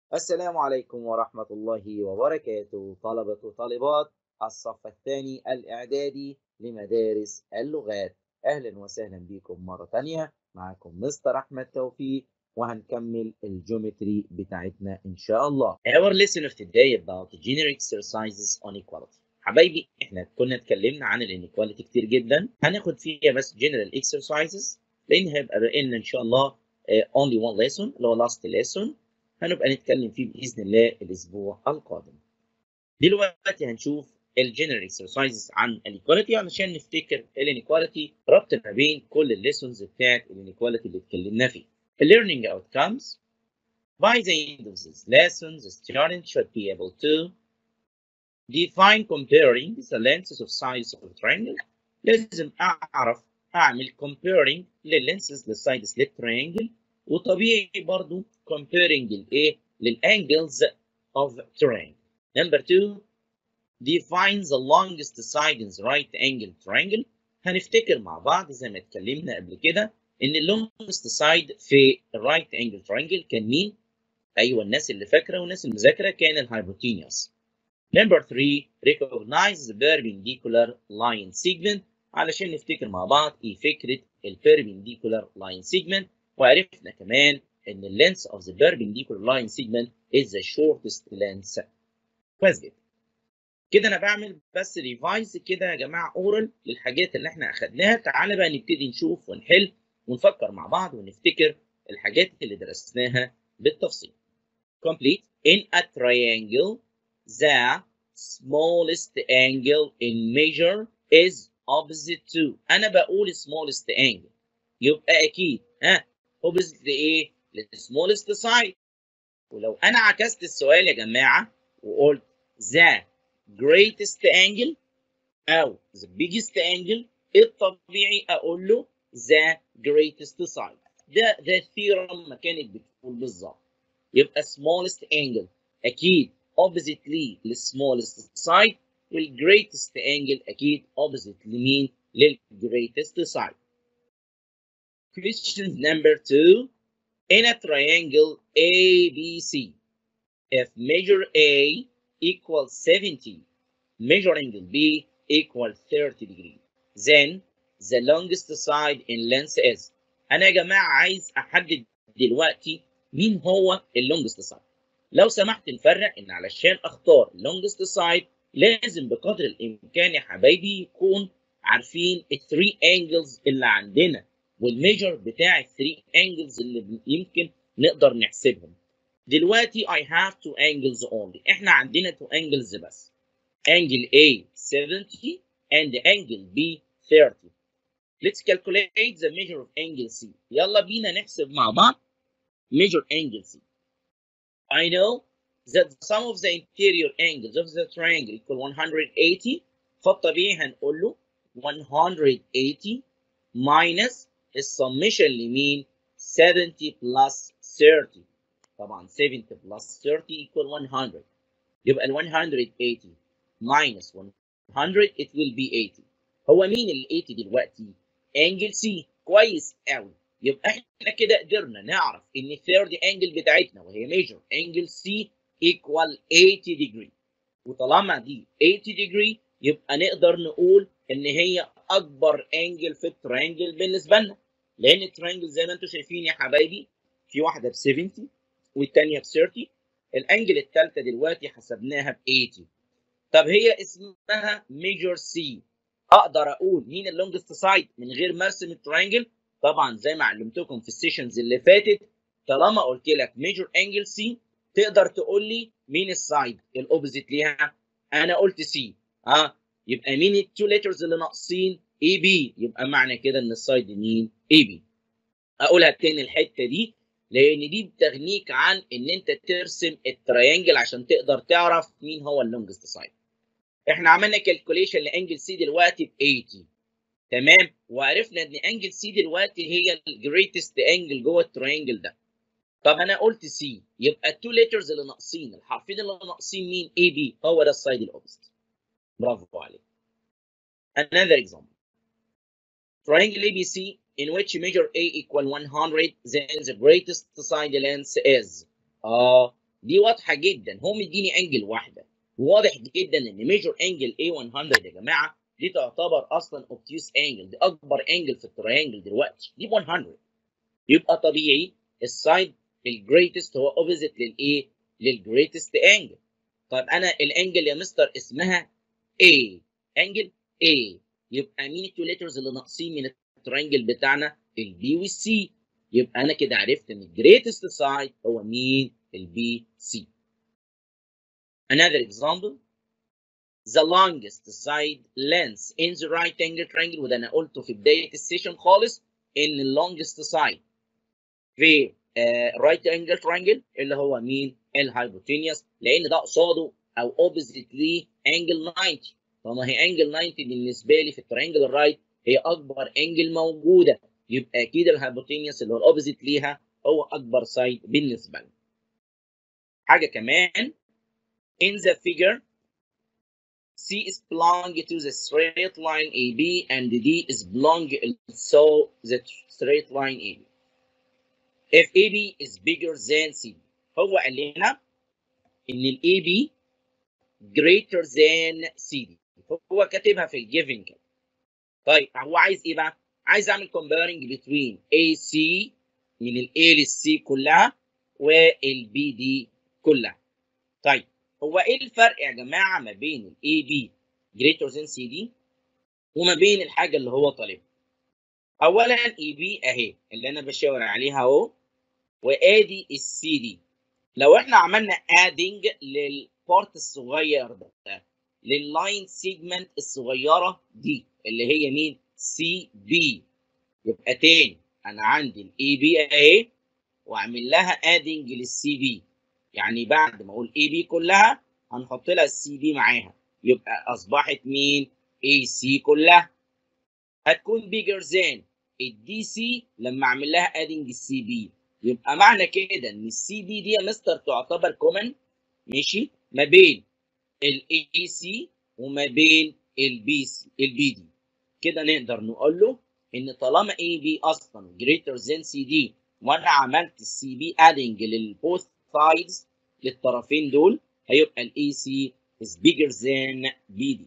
السلام عليكم ورحمة الله وبركاته طلبة وطالبات الصف الثاني الإعدادي لمدارس اللغات أهلا وسهلا بكم مرة تانية معكم مستر أحمد توفيق وهنكمل الجيومتري بتاعتنا إن شاء الله Our lesson of today about general exercises on equality حبايبي احنا كنا اتكلمنا عن الانيكواليتي كتير جدا هناخد فيها بس general exercises لان هيبقى باقي لنا ان شاء الله uh, only one lesson اللي هو last lesson هنبقى نتكلم فيه باذن الله الاسبوع القادم. دلوقتي هنشوف الجنرال اكسرسايزز عن الايكواليتي علشان نفتكر الانيكواليتي ربط ما بين كل الليسونز بتاعت الانيكواليتي اللي اتكلمنا فيه. learning outcomes by the end of this lesson the student should be able to define comparing the lenses of sides of a triangle لازم اعرف اعمل comparing لللينسز للسايدز للترينجل وطبيعي برضو comparing الايه للانجلز of triangle. Number two define the longest side in the right angle triangle. هنفتكر مع بعض زي ما اتكلمنا قبل كده ان اللونجست سايد في الرايت انجل ترينجل كان مين؟ ايوه الناس اللي فاكره والناس المذاكره كان الهايبوتينيوس. Number three recognize the perpendicular line segment علشان نفتكر مع بعض ايه فكره البيربنديكولار لاين segment وعرفنا كمان ان ال length of the perpendicular line segment is the shortest length. كويس جدا. كده انا بعمل بس ريفايز كده يا جماعه اورال للحاجات اللي احنا اخدناها تعالى بقى نبتدي نشوف ونحل ونفكر مع بعض ونفتكر الحاجات اللي درسناها بالتفصيل. Complete in a triangle the smallest angle in measure is opposite to انا بقول smallest angle يبقى اكيد ها opposite لايه؟ للسمولست سايد ولو انا عكست السؤال يا جماعه وقلت the greatest angle او the biggest angle الطبيعي اقول له the greatest side ده ده الثيرم ما كانت بتقول بالظبط يبقى smallest angle اكيد opposite ليه للسمولست سايد والجريتست angle اكيد opposite لمين للجريتست سايد Question number two in a triangle ABC, if measure A equals 70, measure angle B equals 30 degree, then the longest side in length is. أنا يا جماعة عايز أحدد دلوقتي مين هو اللونجست سايد. لو سمحت نفرق إن علشان أختار اللونجست سايد لازم بقدر الإمكان يا حبايبي يكون عارفين الثري انجلز اللي عندنا والميجر بتاع الثري انجلز اللي يمكن نقدر نحسبهم دلوقتي I have two angles only احنا عندنا two angles بس angle A 70 and angle B 30 let's calculate the measure of angle C يلا بينا نحسب مع بعض measure angle C I know that the sum of the interior angles of the triangle equal 180 فالطبيعي هنقول له 180 minus السمشن لمين 70 plus 30 طبعا 70 plus 30 equal 100 يبقى ال 180 minus 100 it will be 80 هو مين ال 80 دلوقتي انجل سي كويس قوي يبقى احنا كده قدرنا نعرف ان الثيرد انجل بتاعتنا وهي ميجر انجل سي equal 80 degree وطالما دي 80 degree يبقى نقدر نقول ان هي اكبر انجل في الترينجل بالنسبه لنا لان الترينجل زي ما انتم شايفين يا حبايبي في واحده ب 70 والثانيه ب 30 الانجل الثالثه دلوقتي حسبناها ب 80 طب هي اسمها ميجر سي اقدر اقول مين اللونجست سايد من غير ما ارسم الترينجل طبعا زي ما علمتكم في السيشنز اللي فاتت طالما قلت لك ميجر انجل سي تقدر تقول لي مين السايد الاوبوزيت ليها انا قلت سي ها يبقى مين التو ليترز اللي ناقصين اي بي يبقى معنى كده ان السايد مين اي بي اقولها تاني الحته دي لان دي بتغنيك عن ان انت ترسم التريانجل عشان تقدر تعرف مين هو اللونجست سايد احنا عملنا كالكوليشن لانجل سي دلوقتي ب 80 تمام وعرفنا ان انجل سي دلوقتي هي الجريتست انجل جوه التريانجل ده طب انا قلت سي يبقى التو ليترز اللي ناقصين الحرفين اللي ناقصين مين اي بي هو ده السايد الاوبوزيت برافو عليك another example triangle ABC in which measure A equal 100 then the greatest side length is اه دي واضحه جدا هو مديني انجل واحده واضح جدا ان ميجر انجل A100 يا جماعه دي تعتبر اصلا اوبتيوس انجل دي اكبر انجل في التريانجل دلوقتي دي 100 يبقى طبيعي السايد الجريتست هو اوبوزيت للايه؟ للجريتست انجل طيب انا الانجل يا مستر اسمها A انجل A يبقى مين التو ليترز اللي ناقصين من التريانجل بتاعنا؟ البي والسي يبقى انا كده عرفت ان الجريتست سايد هو مين؟ البي سي Another example the longest side length in the right angle triangle وده انا قلته في بدايه السيشن خالص ان ال longest side في uh, right angle triangle اللي هو مين؟ الهايبوتينيوس لان ده قصاده او اوبوزيت ليه انجل 90 طب ما هي انجل 90 بالنسبه لي في الترينجل الرايت هي اكبر انجل موجوده يبقى اكيد الهايبوتينيوس اللي هو الاوبوزيت ليها هو اكبر سايد بالنسبه لنا. حاجه كمان in the figure C is belong to the straight line AB and D is belong also the straight line AB. If AB is bigger than CD هو قال لنا ان ال AB greater than CD هو كاتبها في الجيفن كده. طيب هو عايز ايه بقى؟ عايز اعمل comparing between AC من ال A لل C كلها وال B دي كلها. طيب هو ايه الفرق يا جماعه ما بين الاي بي جريتر ذان سي دي وما بين الحاجه اللي هو طالبها اولا اي بي اهي اللي انا بشاور عليها اهو وادي السي دي لو احنا عملنا ادنج للبارت الصغير ده لللاين سيجمنت الصغيره دي اللي هي مين سي بي يبقى تاني انا عندي الاي بي اهي واعمل لها ادنج للسي بي يعني بعد ما اقول اي بي كلها هنحط لها السي بي معاها يبقى اصبحت مين اي سي كلها هتكون بيجر ذان الدي سي لما اعمل لها ادنج السي بي يبقى معنى كده ان السي بي دي يا مستر تعتبر كومن ماشي ما بين الاي سي وما بين البي سي البي دي كده نقدر نقول له ان طالما اي بي اصلا جريتر ذان سي دي وانا عملت السي بي ادنج للبوث sides للطرفين دول هيبقى الاي سي is bigger than BD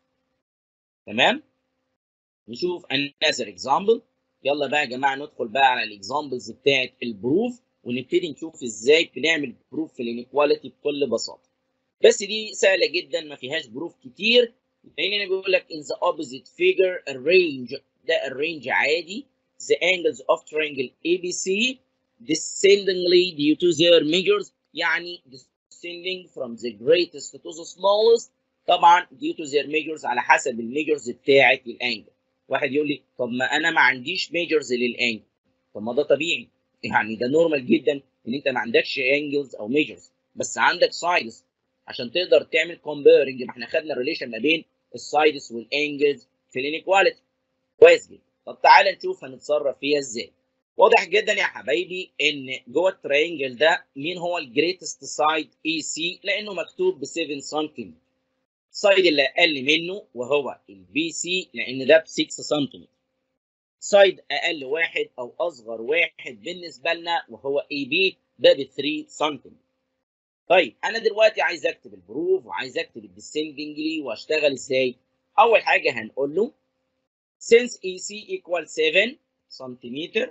تمام نشوف another example يلا بقى يا جماعه ندخل بقى على الاكزامبلز بتاعت البروف ونبتدي نشوف ازاي بنعمل بروف في الانيكواليتي بكل بساطه بس دي سهله جدا ما فيهاش بروف كتير لان انا بيقول لك in the opposite figure arrange ده الرينج عادي the angles of triangle ABC descendingly due to their measures يعني descending from the greatest to the smallest طبعا due to their measures على حسب الميجرز بتاعه الانجل واحد يقول لي طب ما انا ما عنديش ميجرز للانجل طب ما ده طبيعي يعني ده نورمال جدا ان انت ما عندكش انجلز او ميجرز بس عندك سايدز عشان تقدر تعمل كومبيرنج ما احنا خدنا الريليشن ما بين السايدز والانجلز في الانيكواليتي كويس جدا طب تعالى نشوف هنتصرف فيها ازاي واضح جدا يا حبايبي ان جوه الترينجل ده مين هو الجريتست سايد اي سي لانه مكتوب ب 7 سم السايد اللي اقل منه وهو البي سي لان ده ب 6 سم سايد اقل واحد او اصغر واحد بالنسبه لنا وهو اي بي ده ب 3 سم طيب انا دلوقتي عايز اكتب البروف وعايز اكتب الديسندنجلي واشتغل ازاي اول حاجه هنقول له since AC equals 7 centimeter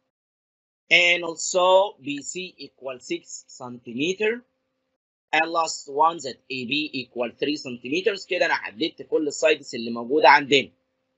and also BC equals 6 centimeter and last one that AB equal 3 centimeters كده انا حددت كل السايدز اللي موجوده عندنا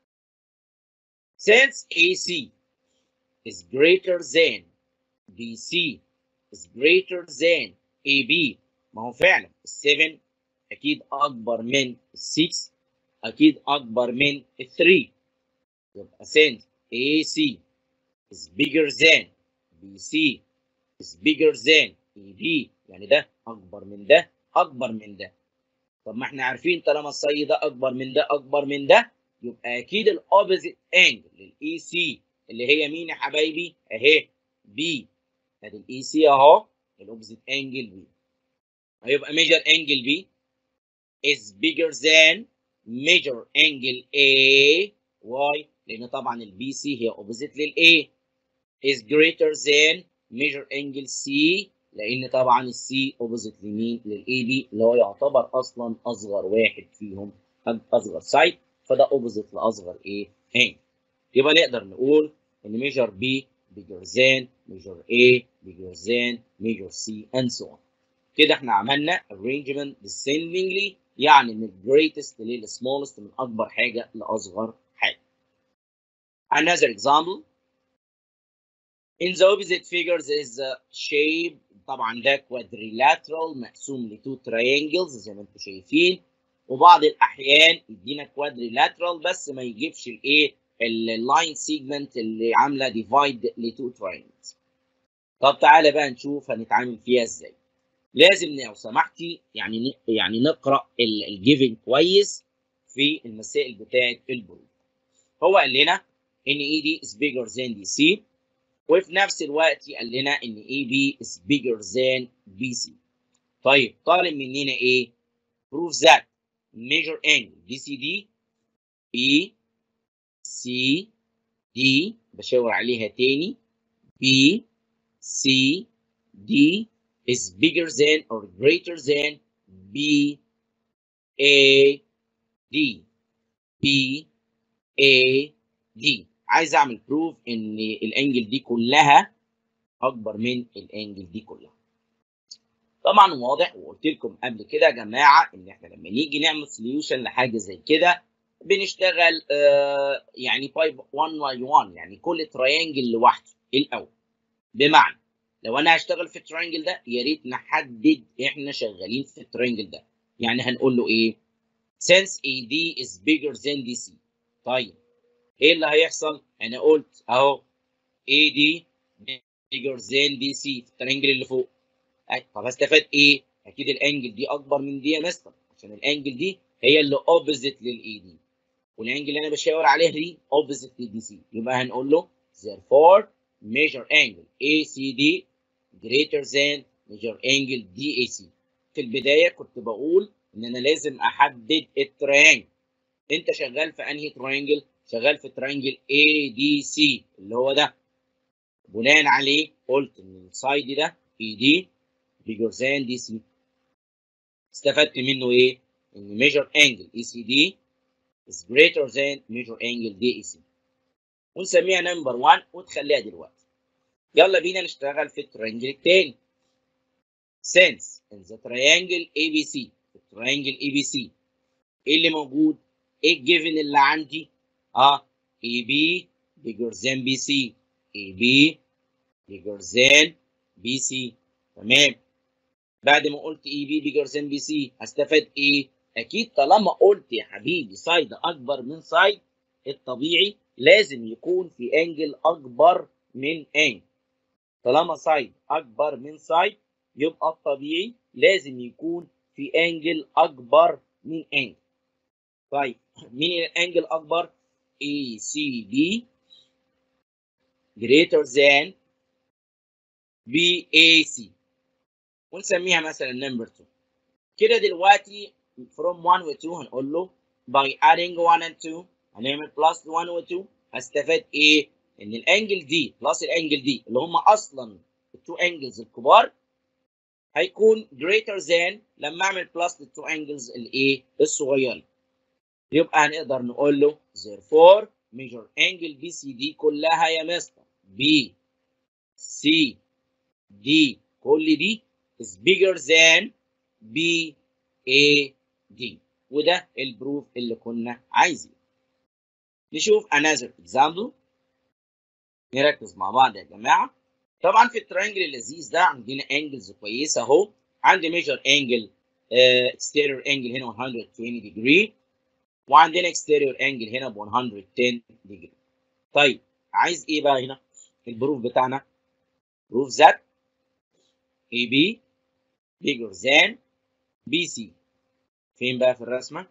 since AC is greater than BC is greater than AB ما هو فعلا ال 7 اكيد اكبر من ال 6 اكيد اكبر من ال 3 يبقى since AC is bigger than BC is bigger than AB يعني ده اكبر من ده اكبر من ده طب ما احنا عارفين طالما السي ده اكبر من ده اكبر من ده يبقى اكيد الاوبوزيت انجل للاي سي اللي هي مين يا حبايبي اهي بي ادي الاي سي اهو الاوبوزيت انجل بي هيبقى ميجر انجل بي is bigger than major angle A why لان طبعا البي سي هي اوبوزيت للاي is greater than major angle C لان طبعا السي اوبوزيت لمين للاي بي اللي هو يعتبر اصلا اصغر واحد فيهم اصغر سايد فده اوبوزيت لاصغر ايه ان يبقى نقدر نقول ان ميجر بي bigger than measure A bigger than measure C and so on كده احنا عملنا arrangement descendingly يعني من greatest لل smallest من اكبر حاجه لاصغر حاجه another example in the opposite figures is a shape طبعا ده quadrilateral مقسوم ل two triangles زي ما انتم شايفين وبعض الاحيان يدينا quadrilateral بس ما يجيبش الايه اللاين سيجمنت اللي عامله ديفايد لتو تراينجلز طب تعالى بقى نشوف هنتعامل فيها ازاي لازم لو سمحتي يعني يعني نقرا الجيفن كويس في المسائل بتاعه البروف هو قال لنا ان اي دي is bigger than دي سي وفي نفس الوقت قال لنا ان اي بي is bigger than بي سي طيب طالب مننا ايه prove that measure angle دي سي دي اي سي دي بشاور عليها تاني B C D is bigger than or greater than B A D B A D عايز اعمل بروف ان الانجل دي كلها اكبر من الانجل دي كلها طبعا واضح وقلت لكم قبل كده يا جماعه ان احنا لما نيجي نعمل سوليوشن لحاجه زي كده بنشتغل آه يعني باي 1 باي 1 يعني كل تراينجل لوحده الاول بمعنى لو انا هشتغل في التراينجل ده يا ريت نحدد احنا شغالين في التراينجل ده يعني هنقول له ايه since AD is bigger than DC طيب ايه اللي هيحصل انا قلت اهو AD bigger than DC في التراينجل اللي فوق طب هستفاد ايه اكيد الانجل دي اكبر من دي يا مستر عشان الانجل دي هي اللي اوبوزيت للاي دي والانجل اللي انا بشاور عليها دي اوبوزيت للدي سي يبقى هنقول له therefore measure angle ACD greater than measure angle DAC في البدايه كنت بقول ان انا لازم احدد التريانجل انت شغال في انهي تريانجل شغال في تريانجل ADC اللي هو ده بناء عليه قلت ان السايد ده ED bigger than DC استفدت منه ايه ان measure angle ECD is greater than measure angle DEC ونسميها نمبر 1 وتخليها دلوقتي يلا بينا نشتغل في الترينجل الثاني since in the triangle ABC الترينجل ABC ايه اللي موجود ايه الجيفن اللي عندي اه AB bigger than BC AB bigger than BC تمام بعد ما قلت اي بي بيجر ذان بي سي هستفاد ايه؟ اكيد طالما قلت يا حبيبي سايد اكبر من سايد الطبيعي لازم يكون في انجل اكبر من انجل طالما سايد اكبر من سايد يبقى الطبيعي لازم يكون في انجل اكبر من انجل طيب مين الانجل اكبر؟ اي سي دي greater than بي اي سي ونسميها مثلا نمبر 2 كده دلوقتي from 1 و 2 هنقول له by adding 1 and 2 هنعمل plus 1 و 2 هستفاد ايه؟ ان الانجل دي بلس الانجل دي اللي هم اصلا التو انجلز الكبار هيكون greater than لما اعمل بلس للتو انجلز الايه؟ الصغيرين يبقى هنقدر نقول له therefore measure angle BCD كلها يا مستر B C D كل دي is bigger than B A D وده البروف اللي كنا عايزينه نشوف another example نركز مع بعض يا جماعه طبعا في الترينجل اللذيذ ده عندنا انجلز كويسه اهو عندي ميجر انجل exterior angle هنا 120 degree وعندنا exterior angle هنا ب 110 degree طيب عايز ايه بقى هنا البروف بتاعنا بروف ذات AB bigger than BC فين بقى في الرسمة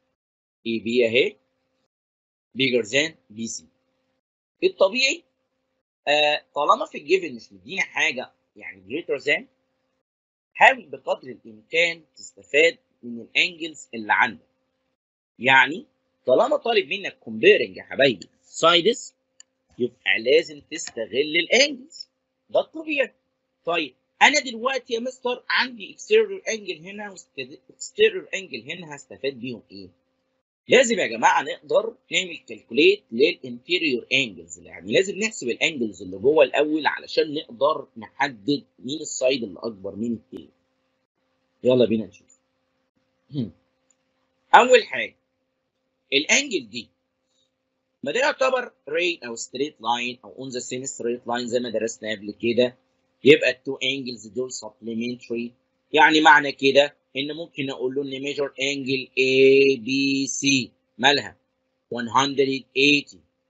AB اهي bigger than BC الطبيعي آه طالما في الجيفن مش مدينا حاجة يعني greater than حاول بقدر الإمكان تستفاد من الانجلز اللي عندك يعني طالما طالب منك comparing يا حبايبي sides يبقى لازم تستغل الانجلز ده الطبيعي طيب انا دلوقتي يا مستر عندي اكستيريور انجل هنا واكستيريور انجل هنا هستفاد بيهم ايه لازم يا جماعه نقدر نعمل كالكوليت للانتيريور انجلز يعني لازم نحسب الانجلز اللي جوه الاول علشان نقدر نحدد مين السايد اللي اكبر من التاني يلا بينا نشوف اول حاجه الانجل دي ما ده يعتبر ري او ستريت لاين او اون ذا سيم ستريت لاين زي ما درسنا قبل كده يبقى التو انجلز دول سبلمنتري يعني معنى كده ان ممكن اقول له ان ميجر انجل اي بي سي مالها 180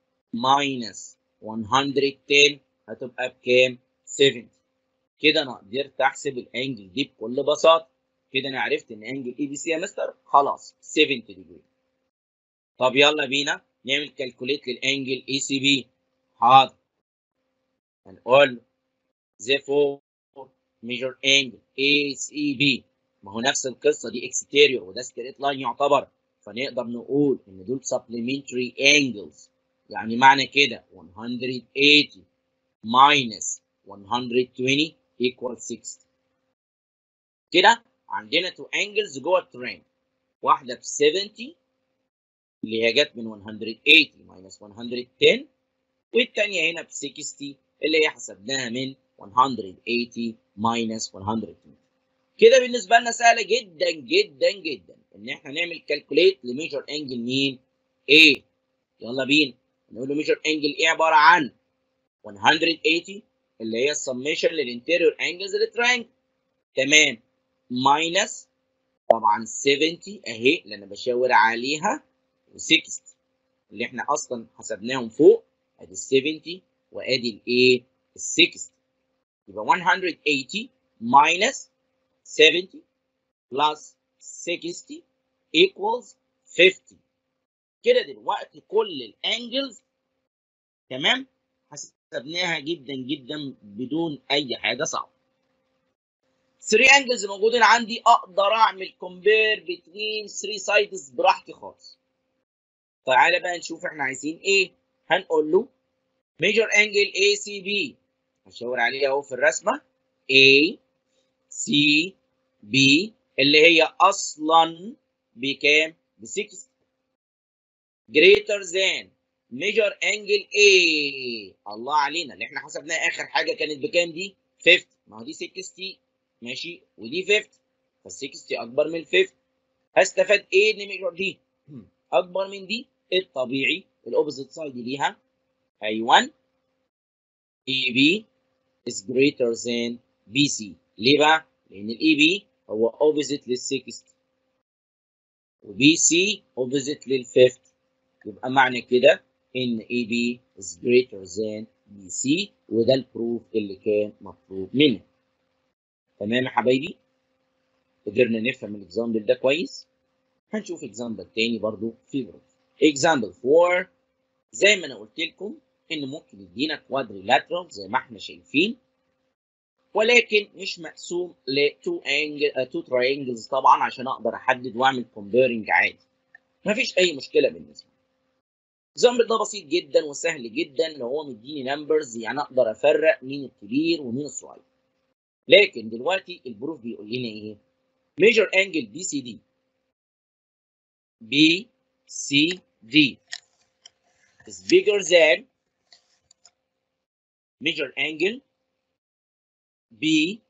ماينس 110 هتبقى بكام 70 كده انا قدرت احسب الانجل دي بكل بساطه كده انا عرفت ان انجل اي بي سي يا مستر خلاص 70 ديجري طب يلا بينا نعمل كالكوليت للانجل اي سي بي حاضر هنقول له therefore measure angle ACB ما هو نفس القصه دي exterior وده ستريت لاين يعتبر فنقدر نقول ان دول supplementary angles يعني معنى كده 180 minus 120 equal 60 كده عندنا تو angles جوه الترين واحده ب 70 اللي هي جت من 180 minus 110 والثانيه هنا ب 60 اللي هي حسبناها من 180 minus 120 كده بالنسبه لنا سهله جدا جدا جدا ان احنا نعمل كالكوليت لميجر انجل مين؟ A يلا بينا نقول له ميجر انجل ايه عباره عن 180 اللي هي السميشن للانتيريور انجلز للترينجل تمام ماينس طبعا 70 اهي اللي انا بشاور عليها و60 اللي احنا اصلا حسبناهم فوق ادي ال 70 وادي الايه؟ ال 60 يبقى 180 minus 70 plus 60 equals 50 كده دلوقتي كل الانجلز تمام حسبناها جدا جدا بدون اي حاجه صعبه 3 انجلز موجودين عندي اقدر اعمل كومبير بين 3 سايدز براحتي خالص تعالى بقى نشوف احنا عايزين ايه هنقول له ميجر انجل اي سي بي هشاور عليه اهو في الرسمه A C B اللي هي اصلا بكام؟ ب 60 greater than measure angle A الله علينا اللي احنا حسبناها اخر حاجه كانت بكام دي؟ 50 ما هو دي 60 ماشي ودي 50 فال 60 اكبر من ال 50 هستفاد ايه ان ميجر دي اكبر من دي الطبيعي الاوبوزيت سايد ليها ايوه اي بي is greater than BC ليه بقى؟ لأن ال EB هو opposite لل 60 و BC opposite لل 50 يبقى معنى كده إن EB is greater than BC وده البروف اللي كان مطلوب منا. تمام يا حبايبي؟ قدرنا نفهم الاكزامبل ده كويس؟ هنشوف اكزامبل تاني برضو في بروف. اكزامبل 4 زي ما انا قلت لكم ان ممكن يدينا كوادريلاترال زي ما احنا شايفين ولكن مش مقسوم ل 2 انجل 2 تراينجلز طبعا عشان اقدر احدد واعمل كومبيرنج عادي مفيش اي مشكله بالنسبه الاكزامبل ده بسيط جدا وسهل جدا ان هو مديني نمبرز يعني اقدر افرق مين الكبير ومين الصغير لكن دلوقتي البروف بيقول لنا ايه ميجر انجل بي سي دي بي سي دي is bigger than measure angle B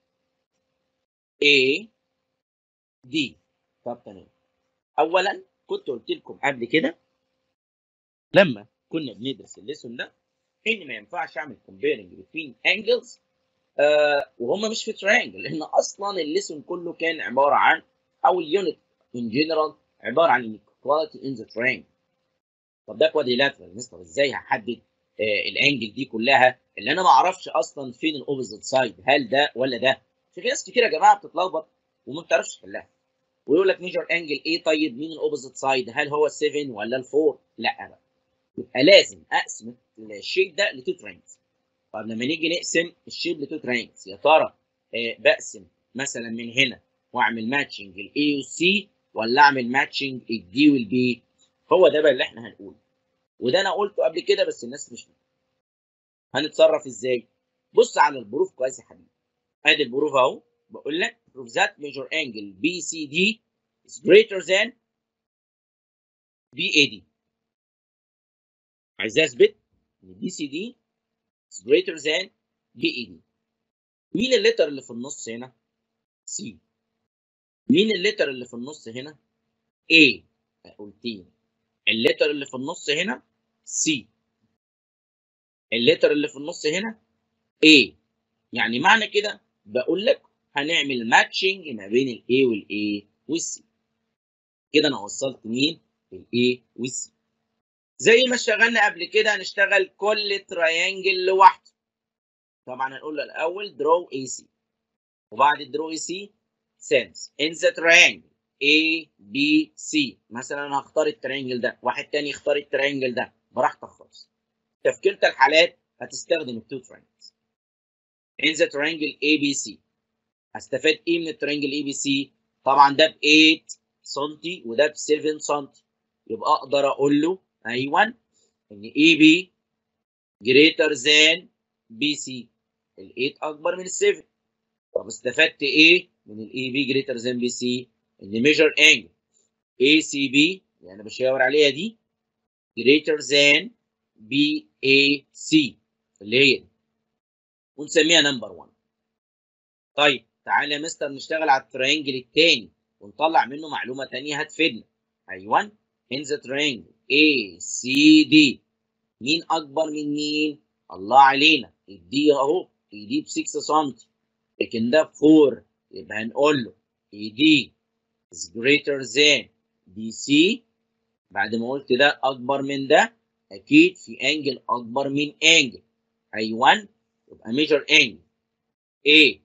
A D طب تمام اولا كنت قلت لكم قبل كده لما كنا بندرس الليسون ده ان ما ينفعش اعمل comparing between angles آه وهم مش في تريانجل لان اصلا الليسون كله كان عباره عن او اليونت ان جنرال عباره عن inequality in the triangle طب ده كوادريلاترال مستر ازاي هحدد آه الانجل دي كلها اللي انا ما اعرفش اصلا فين الاوبوزيت سايد هل ده ولا ده في ناس كتير يا جماعه بتتلخبط وما بتعرفش تحلها ويقول لك ميجر انجل ايه طيب مين الاوبوزيت سايد هل هو 7 ولا ال4 لا بقى يبقى لازم اقسم الشيب ده لتو ترينجز طب لما نيجي نقسم الشيب لتو ترينجز يا ترى آه بقسم مثلا من هنا واعمل ماتشنج الاي والسي ولا اعمل ماتشنج الدي والبي هو ده بقى اللي احنا هنقوله وده انا قلته قبل كده بس الناس مش فاهمه هنتصرف ازاي بص على البروف كويس يا حبيبي ادي البروف اهو بقول لك prove that measure angle BCD is greater than BAD عايز اثبت ان BCD is greater than BAD مين اللتر اللي في النص هنا؟ C مين اللتر اللي في النص هنا؟ A قلتين اللتر اللي في النص هنا C اللتر اللي في النص هنا A يعني معنى كده بقول لك هنعمل ماتشنج ما بين ال A وال A وال C كده انا وصلت مين؟ ال A وال C زي ما اشتغلنا قبل كده هنشتغل كل تريانجل لوحده طبعا هنقول له الاول draw AC وبعد draw AC sense in the triangle A B C مثلا انا هختار التريانجل ده واحد تاني يختار التريانجل ده براحتك خالص في كلتا الحالات هتستخدم التو تريانجلز in the triangle ABC هستفاد ايه من التريانجل اي بي سي طبعا ده ب 8 سم وده ب 7 سم يبقى اقدر اقول له ايوه ان اي بي greater than بي سي ال 8 اكبر من ال 7 طب استفدت ايه من الاي بي greater than بي سي ان ميجر انجل اي سي بي اللي انا بشاور عليها دي greater than بي اي سي اللي هي دي ونسميها نمبر 1 طيب تعالى يا مستر نشتغل على الترينجل الثاني ونطلع منه معلومه ثانيه هتفيدنا ايوه in the triangle A C D مين اكبر من مين الله علينا الدي اهو دي ب 6 سم لكن ده ب 4 يبقى هنقول له AD is greater than BC بعد ما قلت ده اكبر من ده اكيد في انجل اكبر من انجل ايوه يبقى ميجر انجل A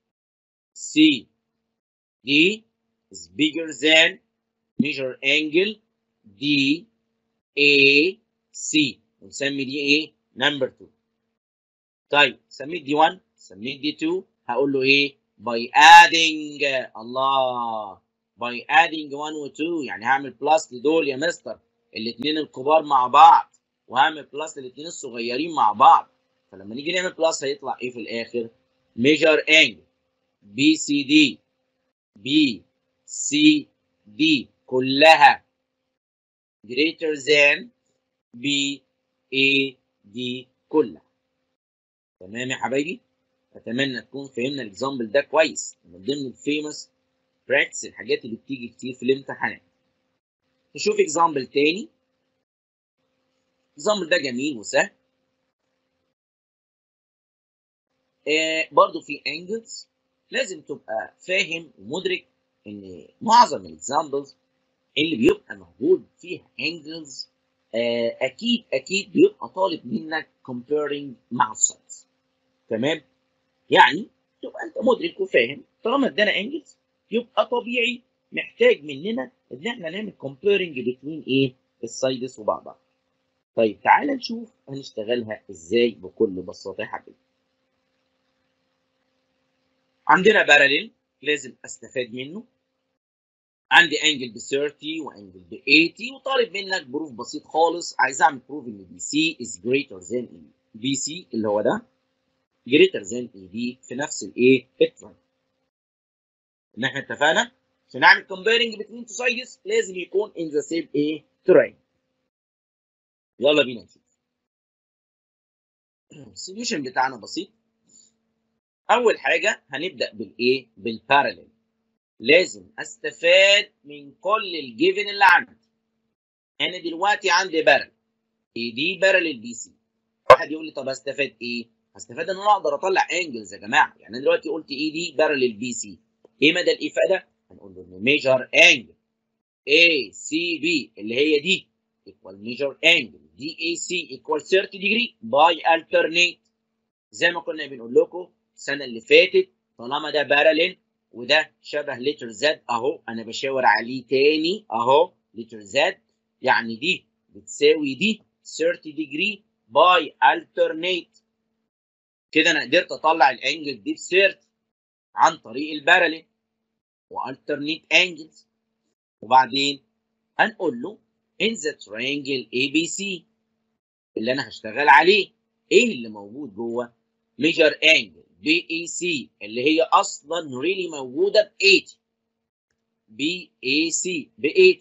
C D is bigger than measure angle D A C ونسمي دي ايه؟ نمبر 2 طيب سميت دي 1 سميت دي 2 هقول له ايه؟ by adding الله by adding 1 و 2 يعني هعمل بلس لدول يا مستر الاثنين الكبار مع بعض وهعمل بلس للاثنين الصغيرين مع بعض فلما نيجي نعمل بلس هيطلع ايه في الاخر؟ measure angle بي سي دي بي سي دي كلها greater than بي اي دي كلها تمام يا حبايبي اتمنى تكون فهمنا الاكزامبل ده كويس من ضمن الفيموس براكتس الحاجات اللي بتيجي كتير في الامتحانات نشوف اكزامبل تاني الاكزامبل ده جميل وسهل آه برضو في انجلز لازم تبقى فاهم ومدرك ان معظم الاكزامبلز اللي بيبقى موجود فيها انجلز آه اكيد اكيد بيبقى طالب منك comparing مع الساينس تمام يعني تبقى انت مدرك وفاهم طالما ادانا انجلز يبقى طبيعي محتاج مننا ان احنا نعمل comparing بين ايه السايدس وبعضها طيب تعال نشوف هنشتغلها ازاي بكل بساطه يا حبيبي عندنا باراليل لازم استفاد منه عندي انجل ب 30 وانجل ب 80 وطالب منك بروف بسيط خالص عايز اعمل بروف ان بي سي از جريتر ذان بي سي اللي هو ده جريتر ذان اي دي في نفس الايه التراين ان احنا اتفقنا عشان نعمل كومبيرنج بين تو سايدز لازم يكون ان ذا سيم ايه تراين يلا بينا نشوف السوليوشن بتاعنا بسيط اول حاجه هنبدا بالايه بالباراليل لازم استفاد من كل الجيفن اللي عندي انا دلوقتي عندي بارل اي دي بارل بي سي واحد يقول لي طب استفاد ايه هستفاد ان انا اقدر اطلع انجلز يا جماعه يعني انا دلوقتي قلت اي دي بارل بي سي ايه مدى الافاده هنقول له ميجر انجل اي سي بي اللي هي دي equal measure angle DAC equal 30 degree by alternate زي ما كنا بنقول لكم السنه اللي فاتت طالما ده باراليل وده شبه لتر زد اهو انا بشاور عليه تاني اهو لتر زد يعني دي بتساوي دي 30 degree by alternate كده انا قدرت اطلع الانجل دي ب 30 عن طريق الباراليل والترنيت انجلز وبعدين هنقول له in the triangle ABC اللي انا هشتغل عليه ايه اللي موجود جوه measure angle بي اي سي اللي هي اصلا ريلي موجوده ب 80 بي اي سي ب 80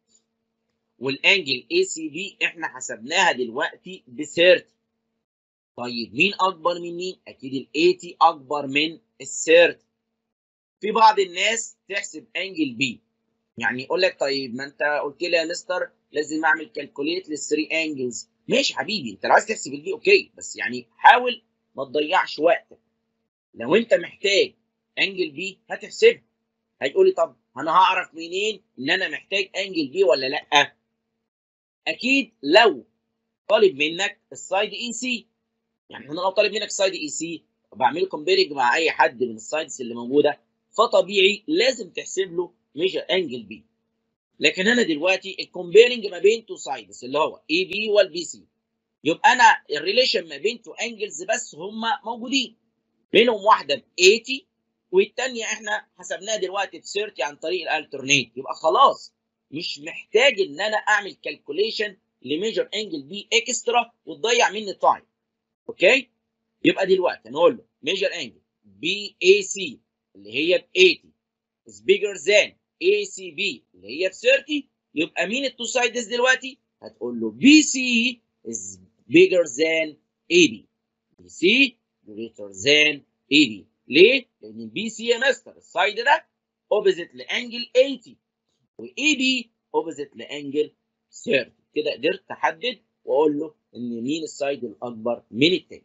والانجل اي سي بي احنا حسبناها دلوقتي ب 30 طيب مين اكبر من مين؟ اكيد ال 80 اكبر من ال 30 في بعض الناس تحسب انجل بي يعني يقول لك طيب ما انت قلت لي يا مستر لازم اعمل كالكوليت للثري انجلز ماشي حبيبي انت لو عايز تحسب البي اوكي بس يعني حاول ما تضيعش وقتك لو انت محتاج انجل بي هتحسبها هيقول لي طب انا هعرف منين ان انا محتاج انجل بي ولا لا اكيد لو طالب منك السايد اي سي يعني انا لو طالب منك السايد اي سي بعمل كومبيرنج مع اي حد من السايدز اللي موجوده فطبيعي لازم تحسب له ميجر انجل بي لكن هنا دلوقتي الكومبيرنج ما بين تو سايدز اللي هو اي بي والبي سي يبقى انا الريليشن ما بين تو انجلز بس هم موجودين بينهم واحده ب 80 والثانيه احنا حسبناها دلوقتي ب 30 عن طريق الالترنيت يبقى خلاص مش محتاج ان انا اعمل كالكوليشن لميجر انجل بي اكسترا وتضيع مني تايم اوكي يبقى دلوقتي هنقول له ميجر انجل بي اي سي اللي هي ب 80 is bigger than ACB اللي هي ب 30 يبقى مين التو سايدز دلوقتي؟ هتقول له BC is bigger than AB BC greater than AB ليه؟ لأن البي سي يا مستر السايد ده اوبزيت لانجل 80 واي بي اوبزيت لانجل 30 كده قدرت احدد واقول له ان مين السايد الاكبر من التاني.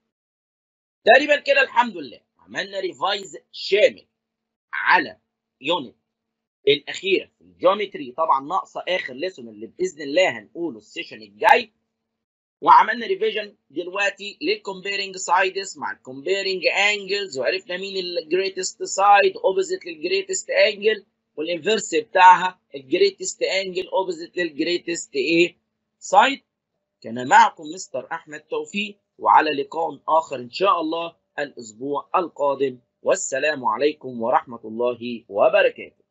تقريبا كده الحمد لله عملنا ريفايز شامل على يونت الاخيره في الجيومتري طبعا ناقصه اخر ليسون اللي باذن الله هنقوله السيشن الجاي وعملنا ريفيجن دلوقتي للكومبيرنج سايدز مع الكومبيرنج انجلز وعرفنا مين الجريتست سايد اوبوزيت للجريتست انجل والانفرس بتاعها الجريتست انجل اوبوزيت للجريتست ايه سايد كان معكم مستر احمد توفيق وعلى لقاء اخر ان شاء الله الاسبوع القادم والسلام عليكم ورحمه الله وبركاته